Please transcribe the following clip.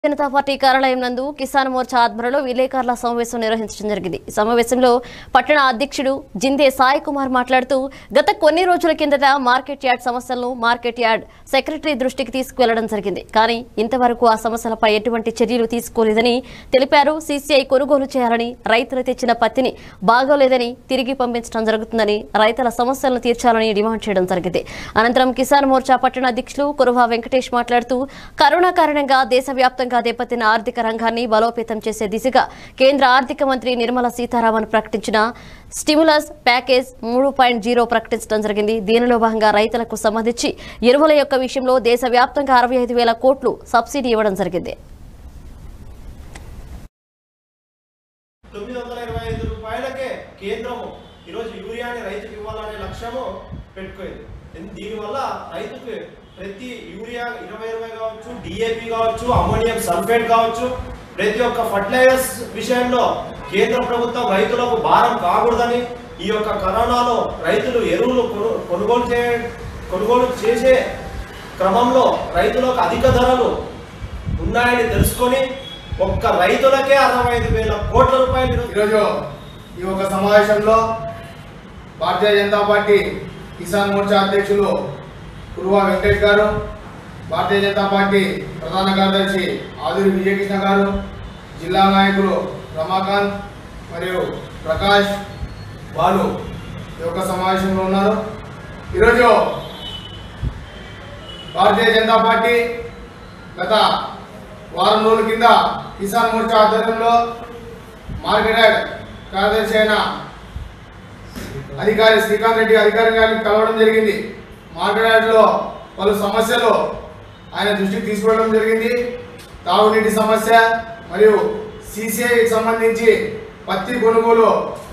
Janata party కార్యాలయం నందు కిసాన్ మోర్చా ఆధ్వర్యంలో విలేకరుల సమావేశం నిర్వహించడం జరిగింది ఈ సమావేశంలో పట్టణ అధ్యక్షుడు జిందే సాయి కుమార్ మాట్లాడుతూ గత కొన్ని రోజుల కిందట మార్కెట్ యార్డ్ సమస్యలను మార్కెట్ యార్డ్ సెక్రటరీ దృష్టికి తీసుకువెళ్లడం జరిగింది కానీ ఇంతవరకు ఆ సమస్యలపై ఎటువంటి చర్యలు తీసుకోలేదని తెలిపారు సీసీఐ కొనుగోలు చేయాలని రైతులు తెచ్చిన పత్తిని బాగోలేదని తిరిగి పంపించడం జరుగుతుందని రైతుల సమస్యలను తీర్చాలని డిమాండ్ చేయడం జరిగింది అనంతరం కిసాన్ మోర్చా పట్టణ అధ్యక్షులు కురువా వెంకటేష్ మాట్లాడుతూ కరోనా కారణంగా దేశవ్యాప్తంగా దెబ్బతిన్న ఆర్థిక రంగాన్ని బలోపేతం చేసే దిశగా కేంద్ర ఆర్థిక మంత్రి నిర్మలా సీతారామన్ ప్రకటించిన స్టిములస్ ప్యాకేజ్ మూడు పాయింట్ జీరో ప్రకటించడం జరిగింది దీనిలో భాగంగా రైతులకు సంబంధించి ఎరువుల యొక్క విషయంలో దేశవ్యాప్తంగా అరవై ఐదు వేల కోట్లు సబ్సిడీ ఇవ్వడం జరిగింది తొమ్మిది వందల ఇరవై ఐదు రూపాయలకే కేంద్రము ఈరోజు యూరియాని రైతుకి ఇవ్వాలనే లక్ష్యము పెట్టుకుంది ఎన్- దీనివల్ల రైతుకి ప్రతి యూరియా ఇరవై ఇరవై కావచ్చు డిఏపి కావచ్చు అమ్మోనియం సల్ఫేట్ కావచ్చు ప్రతి ఒక్క ఫర్టిలైజర్స్ విషయంలో కేంద్ర ప్రభుత్వం రైతులకు భారం కాకూడదని ఈ యొక్క కరోనాలో రైతులు ఎరువులు కొను- కొనుగోలు చే కొనుగోలు చేసే క్రమంలో రైతులకు అధిక ధరలు ఉన్నాయని తెలుసుకొని ఒక్క రైతులకే అరవై ఐదు వేల కోట్ల రూపాయలు ఈరోజు ఈరోజు ఈ ఒక సమావేశంలో భారతీయ జనతా పార్టీ కిసాన్ మోర్చా అధ్యక్షులు కురువా వెంకటేష్ గారు భారతీయ జనతా పార్టీ ప్రధాన కార్యదర్శి ఆదురి విజయకృష్ణ గారు జిల్లా నాయకులు రమాకాంత్ మరియు ప్రకాష్ వాళ్ళు ఈ యొక్క సమావేశంలో ఉన్నారు ఈరోజు భారతీయ జనతా పార్టీ గత వారం రోజుల కింద కిసాన్ మోర్చా ఆధ్వర్యంలో మార్కెట్ యార్డ్ కార్యదర్శి అయిన అధికారి శ్రీకాంత్ రెడ్డి అధికారి గారిని కలవడం జరిగింది మార్కెట్ యార్డ్లో పలు సమస్యలు ఆయన దృష్టికి తీసుకువెళ్ళడం జరిగింది తాగునీటి సమస్య మరియు సిసిఐకి సంబంధించి పత్తి కొనుగోలు